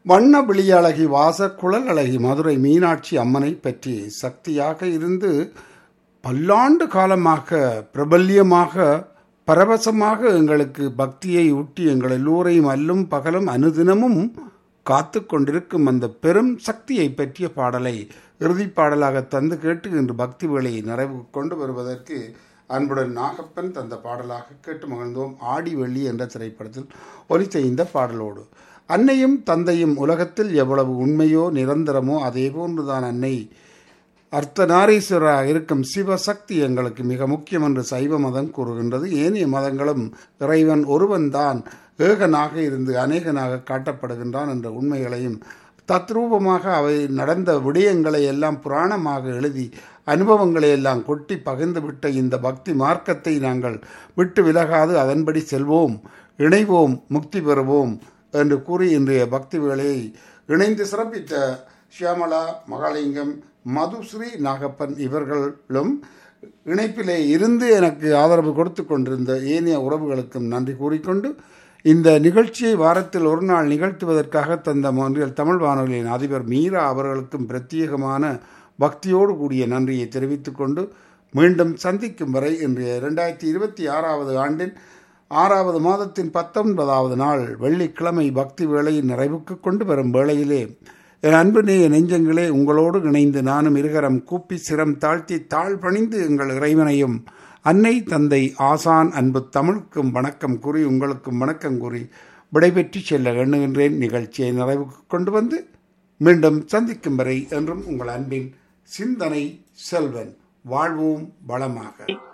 வண்ண விழியழகி வாச குழல் அழகி மதுரை மீனாட்சி அம்மனை பற்றி சக்தியாக இருந்து பல்லாண்டு காலமாக பிரபல்யமாக பரவசமாக எங்களுக்கு பக்தியை ஊட்டி எங்கள் எல்லோரையும் அல்லும் பகலும் அனுதினமும் காத்து கொண்டிருக்கும் அந்த பெரும் சக்தியை பற்றிய பாடலை இறுதிப் பாடலாக தந்து கேட்டு இன்று பக்தி வேலையை நிறைவு கொண்டு வருவதற்கு அன்புடன் நாகப்பன் தந்த பாடலாக கேட்டு மகிழ்ந்தோம் ஆடி வெள்ளி என்ற திரைப்படத்தில் ஒலித்த இந்த பாடலோடு அன்னையும் தந்தையும் உலகத்தில் எவ்வளவு உண்மையோ நிரந்தரமோ அதே போன்றுதான் அன்னை அர்த்தநாரீஸ்வரராக இருக்கும் சிவசக்தி எங்களுக்கு மிக முக்கியம் என்று சைவ மதம் கூறுகின்றது ஏனைய மதங்களும் இறைவன் ஒருவன்தான் ஏகனாக இருந்து அநேகனாக காட்டப்படுகின்றான் என்ற உண்மைகளையும் தத்ரூபமாக அவை நடந்த விடயங்களை எல்லாம் புராணமாக எழுதி அனுபவங்களை எல்லாம் கொட்டி பகிர்ந்துவிட்ட இந்த பக்தி மார்க்கத்தை நாங்கள் விட்டு விலகாது அதன்படி செல்வோம் இணைவோம் முக்தி பெறுவோம் என்று கூறி இன்றைய பக்தி வேலையை இணைந்து சிறப்பித்த ஷியாமலா மகாலிங்கம் மதுஸ்ரீ நாகப்பன் இவர்களும் இணைப்பிலே இருந்து எனக்கு ஆதரவு கொடுத்து கொண்டிருந்த ஏனைய உறவுகளுக்கும் நன்றி கூறிக்கொண்டு இந்த நிகழ்ச்சியை வாரத்தில் ஒரு நாள் நிகழ்த்துவதற்காக தந்த மொன்றியல் தமிழ் வானொலியின் அதிபர் மீரா அவர்களுக்கும் பிரத்யேகமான பக்தியோடு கூடிய நன்றியை தெரிவித்துக் கொண்டு மீண்டும் சந்திக்கும் வரை இன்றைய இரண்டாயிரத்தி இருபத்தி ஆறாவது ஆண்டின் ஆறாவது மாதத்தின் பத்தொன்பதாவது நாள் வெள்ளிக்கிழமை பக்தி வேளையை நிறைவுக்கு கொண்டு வரும் வேளையிலே என் அன்பு நேய நெஞ்சங்களே உங்களோடு இணைந்து நானும் இருகரம் கூப்பி சிரம் தாழ்த்தி தாழ் பணிந்து எங்கள் இறைவனையும் அன்னை தந்தை ஆசான் அன்பு தமிழுக்கும் வணக்கம் கூறி உங்களுக்கும் வணக்கம் கூறி விடைபெற்று செல்ல எண்ணுகின்றேன் நிகழ்ச்சியை நிறைவுக்கு கொண்டு வந்து மீண்டும் சந்திக்கும் வரை என்றும் உங்கள் அன்பின் சிந்தனை செல்வன் வாழ்வோம் வளமாக